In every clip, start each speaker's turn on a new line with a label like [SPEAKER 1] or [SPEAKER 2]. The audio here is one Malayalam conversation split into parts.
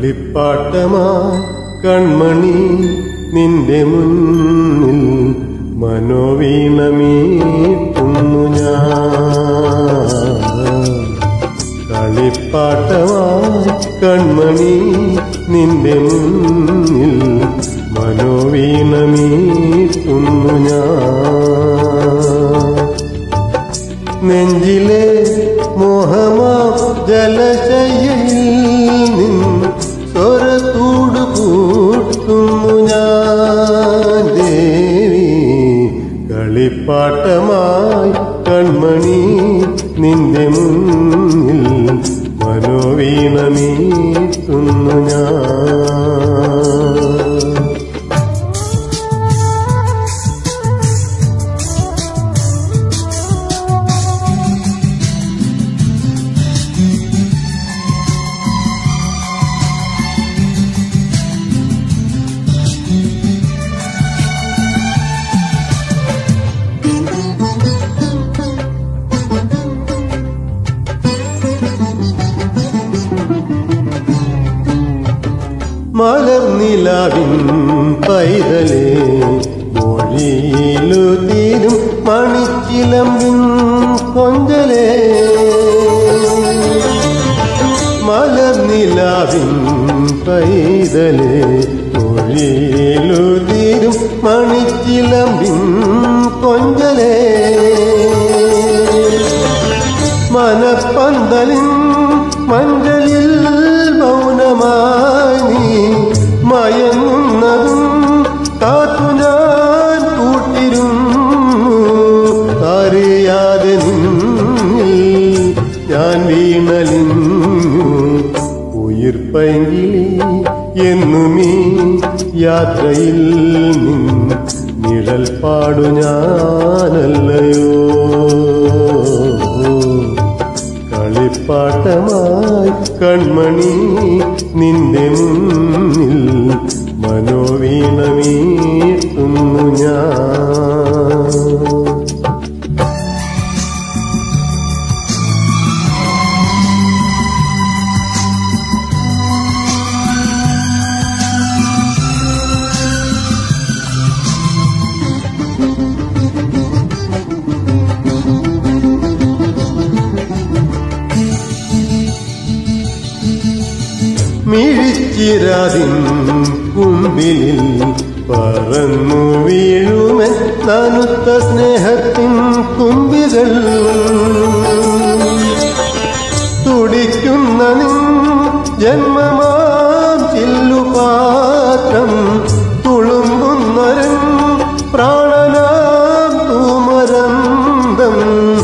[SPEAKER 1] കളിപ്പാട്ടമായി കൺമണി നിന്റെ മുന്നിൽ മനോവീണമീട്ടുന്നു ഞാൻ കളിപ്പാട്ടമായി കൺമണി നിന്റെ മുന്നിൽ മനോവീണമീട്ടുന്നു ഞാൻ നെഞ്ചിലെ മോഹമാ ജലശയിൽ നിൻ സ്വരത്തൂട് കൂട്ടുന്നു ഞാൻ ദേവി കളിപ്പാട്ടമായി കൺമണി നിന്റെ മുന്നിൽ മനോവീണമീട്ടുന്നു ഞാൻ മലർനിലാവിൻ പൈതലേ മൊഴിയിലു തീരും മണിച്ചിലമ്പിൻ കൊഞ്ചലേ മലർനിലാവിൻ പൈതലേ മൊഴിയിലു തീരും മണിച്ചിലമ്പിൻ കൊഞ്ചലേ മനപ്പന്തലിൻ മഞ്ചലിൽ മൗനമായി നീ മയങ്ങുന്നതും കാത്തു ഞാൻ കൂട്ടിരുന്നു അറിയാതെ നിന്നിൽ ഞാൻ വീണലിഞ്ഞു ഉയിർപ്പൈകിളി എന്നുമീ യാത്രയിൽ നിൻ നിഴൽ പാടു ഞാനല്ലയോ കളിപ്പാട്ടമായി കൺമണി നിന്റെ മുന്നിൽ മനോവീണമീട്ടുന്നു ഞാൻ മിഴിച്ചിരാതിൻ കുമ്പിലിൽ പറന്നു വീഴുമൻ നനുത്ത സ്നേഹത്തിൻ കുമ്പികൾ തുടിക്കുന്ന നിൻ ജന്മമാം ചില്ലുപാത്രം തുളുമ്പുന്നരൻ പ്രാണനാം തൂമരന്തം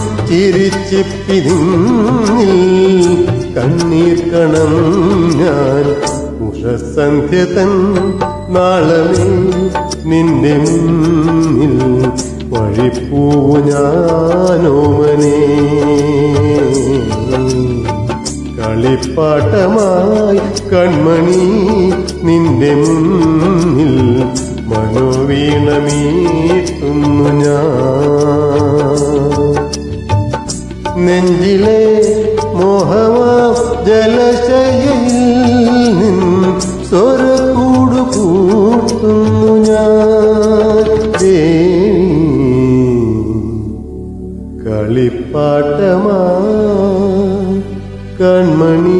[SPEAKER 1] ചിരിച്ചിപ്പിതിന്നിൽ കണ്ണീർ കണം ഞാൻ ഉഷസന്ധ്യ തൻ നാളമേ നിന്റെ മുന്നിൽ വഴിപ്പൂ ഞാനോമനേ കളിപ്പാട്ടമായി കൺമണി നിന്റെ മുന്നിൽ മനോവീണമീട്ടുന്നു ഞാൻ നെഞ്ചിലെ മോഹമാ ജലശയിൽ നിൻ സ്വരക്കൂട് കൂട്ടുന്നു ഞാൻ ദേവി കളിപ്പാട്ടമാ കൺമണി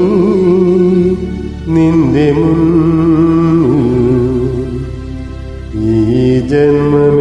[SPEAKER 1] നിന്റെ മുന്നിൽ ഈ ജന്മം